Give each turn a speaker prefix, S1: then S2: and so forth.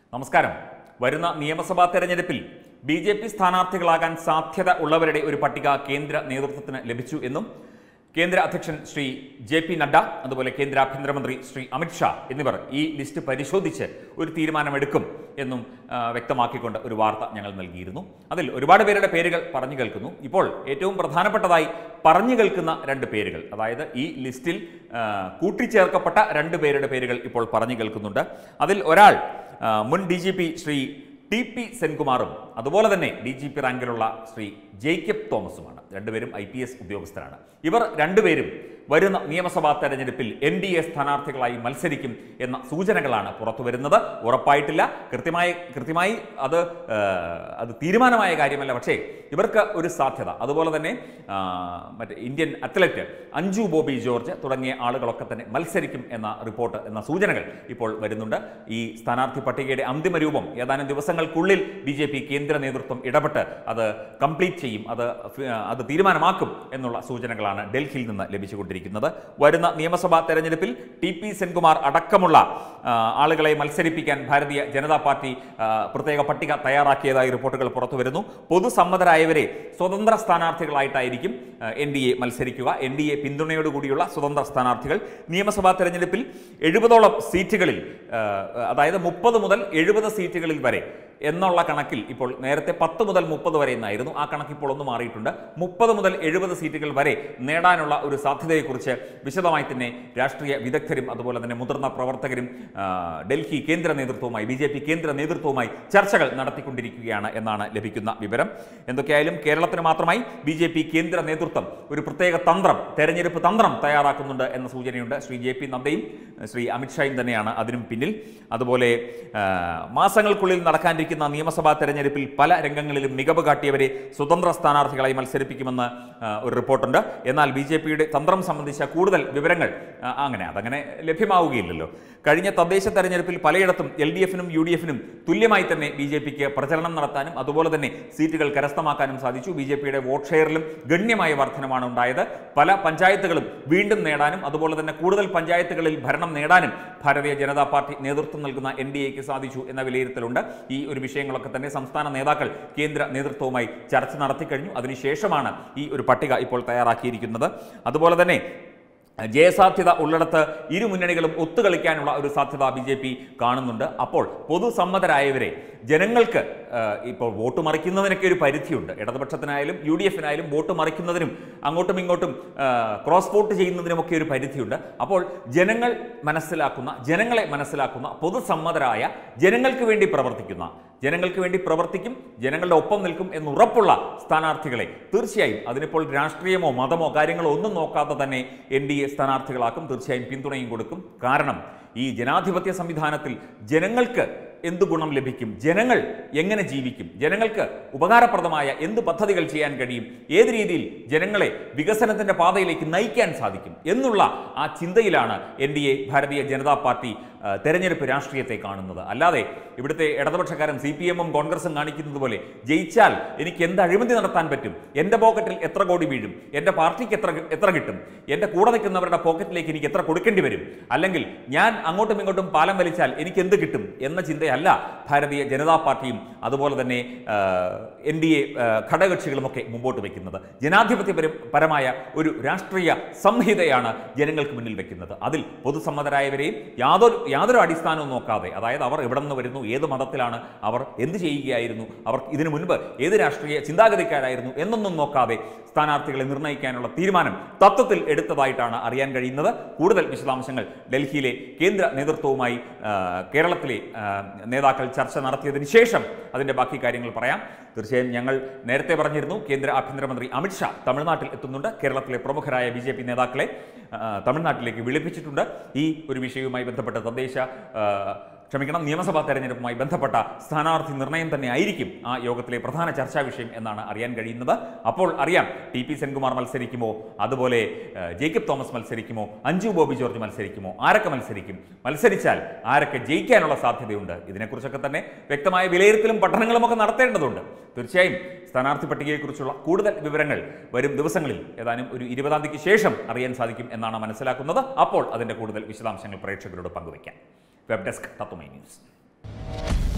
S1: നമസ്കാരം വരുന്ന നിയമസഭാ തെരഞ്ഞെടുപ്പിൽ ബി ജെ പി സ്ഥാനാർത്ഥികളാകാൻ സാധ്യത ഉള്ളവരുടെ ഒരു പട്ടിക കേന്ദ്ര നേതൃത്വത്തിന് ലഭിച്ചു എന്നും കേന്ദ്ര അധ്യക്ഷൻ ശ്രീ ജെ പി നഡ്ഡ അതുപോലെ കേന്ദ്ര ആഭ്യന്തരമന്ത്രി ശ്രീ അമിത്ഷാ എന്നിവർ ഈ ലിസ്റ്റ് പരിശോധിച്ച് ഒരു തീരുമാനമെടുക്കും എന്നും ആ, വ്യക്തമാക്കിക്കൊണ്ട് ഒരു വാർത്ത ഞങ്ങൾ നൽകിയിരുന്നു അതിൽ ഒരുപാട് പേരുടെ പേരുകൾ പറഞ്ഞു കേൾക്കുന്നു ഇപ്പോൾ ഏറ്റവും പ്രധാനപ്പെട്ടതായി പറഞ്ഞു കേൾക്കുന്ന രണ്ട് പേരുകൾ അതായത് ഈ ലിസ്റ്റിൽ ആ, കൂട്ടിച്ചേർക്കപ്പെട്ട രണ്ട് പേരുടെ പേരുകൾ ഇപ്പോൾ പറഞ്ഞു കേൾക്കുന്നുണ്ട് അതിൽ ഒരാൾ ആ, മുൻ D G P Shri T P സെൻകുമാറും അതുപോലെ തന്നെ ഡി ജി പി റാങ്കിലുള്ള ശ്രീ ജേക്കബ് തോമസുമാണ് രണ്ടുപേരും ഐ പി എസ് ഉദ്യോഗസ്ഥരാണ് ഇവർ രണ്ടുപേരും വരുന്ന നിയമസഭാ തെരഞ്ഞെടുപ്പിൽ എൻ ഡി എ സ്ഥാനാർത്ഥികളായി മത്സരിക്കും എന്ന സൂചനകളാണ് പുറത്തു വരുന്നത് ഉറപ്പായിട്ടില്ല കൃത്യമായി കൃത്യമായി അത് ആ, അത് തീരുമാനമായ കാര്യമല്ല പക്ഷേ ഇവർക്ക് ഒരു സാധ്യത അതുപോലെ തന്നെ ആ, മറ്റേ ഇന്ത്യൻ അത്ലറ്റ് അഞ്ജു ബോബി ജോർജ് തുടങ്ങിയ ആളുകളൊക്കെ തന്നെ മത്സരിക്കും എന്ന റിപ്പോർട്ട് എന്ന സൂചനകൾ ഇപ്പോൾ വരുന്നുണ്ട് ഈ സ്ഥാനാർത്ഥി പട്ടികയുടെ അന്തിമ രൂപം ഏതാനും ദിവസങ്ങൾക്കുള്ളിൽ ബി ജെ പി കേന്ദ്ര നേതൃത്വം ഇടപെട്ട് അത് കംപ്ലീറ്റ് ചെയ്യും അത് ഫി- അത് തീരുമാനമാക്കും എന്നുള്ള സൂചനകളാണ് ഡൽഹിയിൽ നിന്ന് ലഭിച്ചുകൊണ്ടിരിക്കുന്നത് വരുന്ന നിയമസഭാ തെരഞ്ഞെടുപ്പിൽ ടി പി സെൻകുമാർ അടക്കമുള്ള ആ, ആളുകളെ മത്സരിപ്പിക്കാൻ ഭാരതീയ ജനതാ പാർട്ടി ആ, പ്രത്യേക പട്ടിക തയ്യാറാക്കിയതായി റിപ്പോർട്ടുകൾ പുറത്തു വരുന്നു പൊതുസമ്മതരായവരെ സ്വതന്ത്ര സ്ഥാനാർത്ഥികളായിട്ടായിരിക്കും എൻ ഡി എ മത്സരിക്കുക എൻ ഡി എ പിന്തുണയോടുകൂടിയുള്ള സ്വതന്ത്ര സ്ഥാനാർത്ഥികൾ നിയമസഭാ തെരഞ്ഞെടുപ്പിൽ എഴുപതോളം സീറ്റുകളിൽ ആ, അതായത് മുപ്പത് മുതൽ എഴുപത് സീറ്റുകളിൽ വരെ എന്നുള്ള കണക്കിൽ ഇപ്പോൾ നേരത്തെ പത്ത് മുതൽ മുപ്പത് വരെ എന്നായിരുന്നു ആ കണക്ക് ഇപ്പോൾ ഒന്ന് മാറിയിട്ടുണ്ട് മുപ്പത് മുതൽ എഴുപത് സീറ്റുകൾ വരെ നേടാനുള്ള ഒരു സാധ്യതയെക്കുറിച്ച് വിശദമായി തന്നെ രാഷ്ട്രീയ വിദഗ്ധരും അതുപോലെ തന്നെ മുതിർന്ന പ്രവർത്തകരും ആ, ഡൽഹി കേന്ദ്ര നേതൃത്വവുമായി ബി ജെ പി കേന്ദ്ര നേതൃത്വവുമായി ചർച്ചകൾ നടത്തിക്കൊണ്ടിരിക്കുകയാണ് എന്നാണ് ലഭിക്കുന്ന വിവരം എന്തൊക്കെയായാലും കേരളത്തിന് മാത്രമായി ബി ജെ പി കേന്ദ്ര നേതൃത്വം ഒരു പ്രത്യേക തന്ത്രം തെരഞ്ഞെടുപ്പ് തന്ത്രം തയ്യാറാക്കുന്നുണ്ട് എന്ന സൂചനയുണ്ട് ശ്രീ ജെ പി നദ്ദയും ശ്രീ അമിത്ഷായും തന്നെയാണ് അതിനും പിന്നിൽ അതുപോലെ ആ, മാസങ്ങൾക്കുള്ളിൽ നടക്കാനിരിക്കുന്ന നിയമസഭാ തെരഞ്ഞെടുപ്പിൽ പല രംഗങ്ങളിലും മികവ് കാട്ടിയവരെ സ്വതന്ത്ര സ്ഥാനാർത്ഥികളായി മത്സരിപ്പിക്കുമെന്ന് ആ, ഒരു റിപ്പോർട്ടുണ്ട് എന്നാൽ ബി ജെ പിയുടെ തന്ത്രം സംബന്ധിച്ച കൂടുതൽ വിവരങ്ങൾ ആ, അങ്ങനെ അതങ്ങനെ ലഭ്യമാവുകയില്ലല്ലോ കഴിഞ്ഞ തദ്ദേശ തെരഞ്ഞെടുപ്പിൽ പലയിടത്തും എൽ ഡി എഫിനും യു ഡി എഫിനും തുല്യമായി തന്നെ ബി ജെ പിക്ക് പ്രചരണം നടത്താനും അതുപോലെ തന്നെ സീറ്റുകൾ കരസ്ഥമാക്കാനും സാധിച്ചു ബി ജെ പിയുടെ വോട്ട് ഷെയറിലും ഗണ്യമായ വർധനമാണ് ഉണ്ടായത് പല പഞ്ചായത്തുകളും വീണ്ടും നേടാനും അതുപോലെ തന്നെ കൂടുതൽ പഞ്ചായത്തുകളിൽ ഭരണം നേടാനും ഭാരതീയ ജനതാ പാർട്ടി നേതൃത്വം നൽകുന്ന എൻ ഡി എക്ക് സാധിച്ചു എന്ന വിലയിരുത്തലുണ്ട് ഈ ഒരു വിഷയങ്ങളൊക്കെ തന്നെ സംസ്ഥാന നേതാക്കൾ കേന്ദ്ര നേതൃത്വവുമായി ചർച്ച നടത്തിക്കഴിഞ്ഞു അതിനുശേഷമാണ് ഈ ഒരു പട്ടിക ഇപ്പോൾ തയ്യാറാക്കിയിരിക്കുന്നത് അതുപോലെ തന്നെ ജയസാധ്യത ഉള്ളിടത്ത് ഇരു മുന്നണികളും ഒത്തുകളിക്കാനുള്ള ഒരു സാധ്യത ബി ജെ പി കാണുന്നുണ്ട് അപ്പോൾ പൊതുസമ്മതരായവരെ ജനങ്ങൾക്ക് ആ, ഇപ്പോൾ വോട്ട് മറിക്കുന്നതിനൊക്കെ ഒരു പരിധിയുണ്ട് ഇടതുപക്ഷത്തിനായാലും യു ഡി എഫിനായാലും വോട്ട് മറിക്കുന്നതിനും അങ്ങോട്ടും ഇങ്ങോട്ടും ആ, ക്രോസ് വോട്ട് ചെയ്യുന്നതിനുമൊക്കെ ഒരു പരിധിയുണ്ട് അപ്പോൾ ജനങ്ങൾ മനസ്സിലാക്കുന്ന ജനങ്ങളെ മനസ്സിലാക്കുന്ന പൊതുസമ്മതരായ ജനങ്ങൾക്ക് വേണ്ടി പ്രവർത്തിക്കുന്ന ജനങ്ങൾക്ക് വേണ്ടി പ്രവർത്തിക്കും ജനങ്ങളുടെ ഒപ്പം നിൽക്കും എന്നുറപ്പുള്ള സ്ഥാനാർത്ഥികളെ തീർച്ചയായും അതിനിപ്പോൾ രാഷ്ട്രീയമോ മതമോ കാര്യങ്ങളോ ഒന്നും നോക്കാതെ തന്നെ എൻ ഡി എ സ്ഥാനാർത്ഥികളാക്കും തീർച്ചയായും പിന്തുണയും കൊടുക്കും കാരണം ഈ ജനാധിപത്യ സംവിധാനത്തിൽ ജനങ്ങൾക്ക് എന്ത് ഗുണം ലഭിക്കും ജനങ്ങൾ എങ്ങനെ ജീവിക്കും ജനങ്ങൾക്ക് ഉപകാരപ്രദമായ എന്ത് പദ്ധതികൾ ചെയ്യാൻ കഴിയും ഏത് രീതിയിൽ ജനങ്ങളെ വികസനത്തിന്റെ പാതയിലേക്ക് നയിക്കാൻ സാധിക്കും എന്നുള്ള ആ ചിന്തയിലാണ് എൻ ഡി എ ഭാരതീയ ജനതാ പാർട്ടി ആ, തെരഞ്ഞെടുപ്പ് രാഷ്ട്രീയത്തെ കാണുന്നത് അല്ലാതെ ഇവിടുത്തെ ഇടതുപക്ഷക്കാരൻ സി പി എമ്മും കോൺഗ്രസും കാണിക്കുന്നത് പോലെ ജയിച്ചാൽ എനിക്ക് എന്ത് അഴിമതി നടത്താൻ പറ്റും എൻ്റെ പോക്കറ്റിൽ എത്ര കോടി വീഴും എൻ്റെ പാർട്ടിക്ക് എത്ര എത്ര കിട്ടും എൻ്റെ കൂടെ നിൽക്കുന്നവരുടെ പോക്കറ്റിലേക്ക് എനിക്ക് എത്ര കൊടുക്കേണ്ടി വരും അല്ലെങ്കിൽ ഞാൻ അങ്ങോട്ടും ഇങ്ങോട്ടും പാലം വലിച്ചാൽ എനിക്ക് എന്ത് കിട്ടും എന്ന ചിന്തയല്ല ഭാരതീയ ജനതാ പാർട്ടിയും അതുപോലെ തന്നെ എൻ ഡി എ ഘടകകക്ഷികളുമൊക്കെ മുമ്പോട്ട് വയ്ക്കുന്നത് ജനാധിപത്യപരം പരമായ ഒരു രാഷ്ട്രീയ സംഹിതയാണ് ജനങ്ങൾക്ക് മുന്നിൽ വെക്കുന്നത് അതിൽ പൊതുസമ്മതരായവരെയും യാതൊരു യാതൊരു അടിസ്ഥാനവും നോക്കാതെ അതായത് അവർ എവിടെ നിന്ന് വരുന്നു ഏത് മതത്തിലാണ് അവർ എന്ത് ചെയ്യുകയായിരുന്നു അവർ ഇതിനു മുൻപ് ഏത് രാഷ്ട്രീയ ചിന്താഗതിക്കാരായിരുന്നു എന്നൊന്നും നോക്കാതെ സ്ഥാനാർത്ഥികളെ നിർണ്ണയിക്കാനുള്ള തീരുമാനം തത്വത്തിൽ എടുത്തതായിട്ടാണ് അറിയാൻ കഴിയുന്നത് കൂടുതൽ വിശദാംശങ്ങൾ ഡൽഹിയിലെ കേന്ദ്ര നേതൃത്വവുമായി ആ, കേരളത്തിലെ ആ, നേതാക്കൾ ചർച്ച നടത്തിയതിന് ശേഷം അതിൻ്റെ ബാക്കി കാര്യങ്ങൾ പറയാം തീർച്ചയായും ഞങ്ങൾ നേരത്തെ പറഞ്ഞിരുന്നു കേന്ദ്ര ആഭ്യന്തരമന്ത്രി അമിത്ഷാ തമിഴ്നാട്ടിൽ എത്തുന്നുണ്ട് കേരളത്തിലെ പ്രമുഖരായ ബി ജെ പി നേതാക്കളെ ആ, തമിഴ്നാട്ടിലേക്ക് വിളിപ്പിച്ചിട്ടുണ്ട് ഈ ഒരു വിഷയവുമായി ബന്ധപ്പെട്ട തദ്ദേശ ആ, ക്ഷമിക്കണം നിയമസഭാ തെരഞ്ഞെടുപ്പുമായി ബന്ധപ്പെട്ട സ്ഥാനാർത്ഥി നിർണയം തന്നെ ആയിരിക്കും ആ യോഗത്തിലെ പ്രധാന ചർച്ചാ വിഷയം എന്നാണ് അറിയാൻ കഴിയുന്നത് അപ്പോൾ അറിയാം ടി പി സെൻകുമാർ മത്സരിക്കുമോ അതുപോലെ ആ, ജേക്കബ് തോമസ് മത്സരിക്കുമോ അഞ്ജു ബോബി ജോർജ് മത്സരിക്കുമോ ആരൊക്കെ മത്സരിക്കും മത്സരിച്ചാൽ ആരൊക്കെ ജയിക്കാനുള്ള സാധ്യതയുണ്ട് ഇതിനെക്കുറിച്ചൊക്കെ തന്നെ വ്യക്തമായ വിലയിരുത്തലും പഠനങ്ങളും ഒക്കെ നടത്തേണ്ടതുണ്ട് തീർച്ചയായും സ്ഥാനാർത്ഥി പട്ടികയെക്കുറിച്ചുള്ള കൂടുതൽ വിവരങ്ങൾ വരും ദിവസങ്ങളിൽ ഏതാനും ഒരു ഇരുപതാം തീയതിക്ക് ശേഷം അറിയാൻ സാധിക്കും എന്നാണ് മനസ്സിലാക്കുന്നത് അപ്പോൾ അതിൻ്റെ കൂടുതൽ വിശദാംശങ്ങൾ പ്രേക്ഷകരോട് പങ്കുവയ്ക്കാം വെബ് ഡെസ്ക് തത്വമൈ ന്യൂസ്